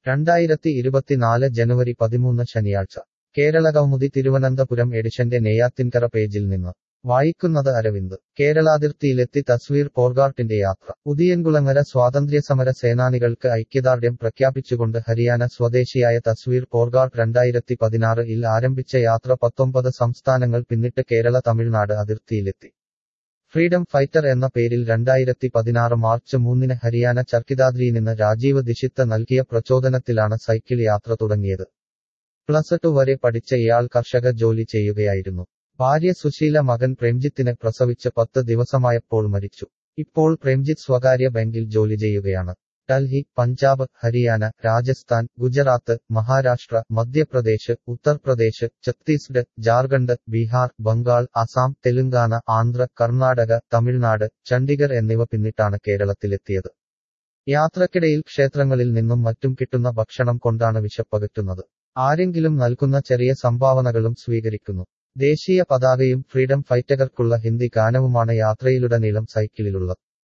രണ്ടായിരത്തി ഇരുപത്തിനാല് ജനുവരി പതിമൂന്ന് ശനിയാഴ്ച കേരളകൗമുദി തിരുവനന്തപുരം എഡിഷന്റെ നെയ്യാത്തിൻകര പേജിൽ നിന്ന് വായിക്കുന്നത് അരവിന്ദ് കേരളാതിർത്തിയിലെത്തി തസ്വീർ പോർഗാർട്ടിന്റെ യാത്ര ഉദിയൻകുളങ്ങര സ്വാതന്ത്ര്യസമര സേനാനികൾക്ക് ഐക്യദാർഢ്യം പ്രഖ്യാപിച്ചുകൊണ്ട് ഹരിയാന സ്വദേശിയായ തസ്വീർ പോർഗാർട്ട് രണ്ടായിരത്തി പതിനാറ് ഇൽ ആരംഭിച്ച യാത്ര പത്തൊമ്പത് സംസ്ഥാനങ്ങൾ പിന്നിട്ട് കേരള തമിഴ്നാട് അതിർത്തിയിലെത്തി ഫ്രീഡം ഫൈറ്റർ എന്ന പേരിൽ രണ്ടായിരത്തി പതിനാറ് മാർച്ച് മൂന്നിന് ഹരിയാന ചർക്കിദാദ്രിയിൽ നിന്ന് രാജീവ് ദിഷിത്ത് നൽകിയ പ്രചോദനത്തിലാണ് സൈക്കിൾ യാത്ര തുടങ്ങിയത് പ്ലസ് ടു വരെ പഠിച്ച ഇയാൾ കർഷക ജോലി ചെയ്യുകയായിരുന്നു ഭാര്യ സുശീല മകൻ പ്രേംജിത്തിനെ പ്രസവിച്ച് പത്ത് ദിവസമായപ്പോൾ മരിച്ചു ഇപ്പോൾ പ്രേംജിത്ത് സ്വകാര്യ ബാങ്കിൽ ജോലി ചെയ്യുകയാണ് ഡൽഹി പഞ്ചാബ് ഹരിയാന രാജസ്ഥാൻ ഗുജറാത്ത് മഹാരാഷ്ട്ര മധ്യപ്രദേശ് ഉത്തർപ്രദേശ് ഛത്തീസ്ഗഡ് ജാർഖണ്ഡ് ബീഹാർ ബംഗാൾ അസം തെലുങ്കാന ആന്ധ്ര കർണാടക തമിഴ്നാട് ചണ്ഡിഗഡ് എന്നിവ പിന്നിട്ടാണ് കേരളത്തിലെത്തിയത് യാത്രക്കിടയിൽ ക്ഷേത്രങ്ങളിൽ നിന്നും മറ്റും കിട്ടുന്ന ഭക്ഷണം കൊണ്ടാണ് വിശപ്പകറ്റുന്നത് ആരെങ്കിലും നൽകുന്ന ചെറിയ സംഭാവനകളും സ്വീകരിക്കുന്നു ദേശീയ പതാകയും ഫ്രീഡം ഫൈറ്റകർക്കുള്ള ഹിന്ദി ഗാനവുമാണ് യാത്രയിലുടനീളം സൈക്കിളിലുള്ളത്